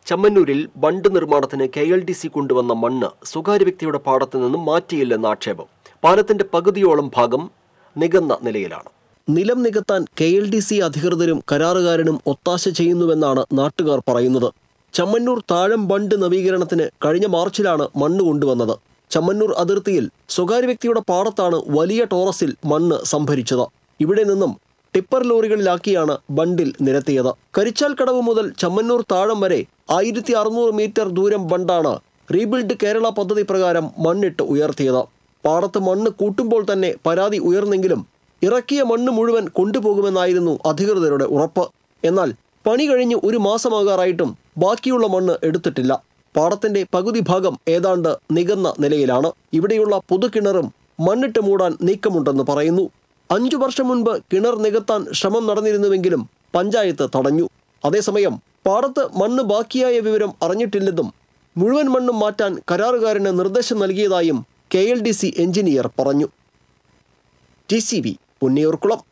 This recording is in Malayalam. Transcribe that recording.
ചമ്മന്നൂരിൽ ബണ്ട് നിർമ്മാണത്തിന് കെ എൽ ഡി സി കൊണ്ടുവന്ന മണ്ണ് സ്വകാര്യ വ്യക്തിയുടെ പാടത്തു നിന്നും മാറ്റിയില്ലെന്ന ആക്ഷേപം പാലത്തിന്റെ പകുതിയോളം ഭാഗം നികന്ന നിലയിലാണ് നിലം നികത്താൻ കെ എൽ ഡി സി അധികൃതരും കരാറുകാരനും ഒത്താശ ചെയ്യുന്നുവെന്നാണ് നാട്ടുകാർ പറയുന്നത് ചമ്മന്നൂർ താഴം ബണ്ട് നവീകരണത്തിന് കഴിഞ്ഞ മാർച്ചിലാണ് മണ്ണ് കൊണ്ടുവന്നത് ചമ്മന്നൂർ അതിർത്തിയിൽ സ്വകാര്യ വ്യക്തിയുടെ പാടത്താണ് വലിയ ടോറസിൽ മണ്ണ് സംഭരിച്ചത് ഇവിടെ നിന്നും ടിപ്പർ ലോറികളിലാക്കിയാണ് ബണ്ടിൽ നിരത്തിയത് കരിച്ചാൽ കടവ് മുതൽ ചമ്മന്നൂർ താഴം വരെ ആയിരത്തി അറുന്നൂറ് മീറ്റർ ദൂരം ബണ്ടാണ് റീബിൽഡ് കേരള പദ്ധതി പ്രകാരം മണ്ണിട്ട് ഉയർത്തിയത് പാടത്ത് മണ്ണ് കൂട്ടുമ്പോൾ തന്നെ പരാതി ഉയർന്നെങ്കിലും ഇറക്കിയ മണ്ണ് മുഴുവൻ കൊണ്ടുപോകുമെന്നായിരുന്നു അധികൃതരുടെ ഉറപ്പ് എന്നാൽ പണി കഴിഞ്ഞ് ഒരു മാസമാകാറായിട്ടും ബാക്കിയുള്ള മണ്ണ് എടുത്തിട്ടില്ല പാടത്തിന്റെ പകുതി ഭാഗം ഏതാണ്ട് നികന്ന നിലയിലാണ് ഇവിടെയുള്ള പൊതുകിണറും മണ്ണിട്ട് മൂടാൻ നീക്കമുണ്ടെന്ന് പറയുന്നു അഞ്ചു വർഷം മുൻപ് കിണർ നികത്താൻ ശ്രമം നടന്നിരുന്നുവെങ്കിലും പഞ്ചായത്ത് തടഞ്ഞു അതേസമയം പാടത്ത് മണ്ണ് ബാക്കിയായ വിവരം അറിഞ്ഞിട്ടില്ലെന്നും മുഴുവൻ മണ്ണും മാറ്റാൻ കരാറുകാരന് നിർദ്ദേശം നൽകിയതായും K L D C engineer പറഞ്ഞു ടി സി ബി പുന്നിയൂർക്കുളം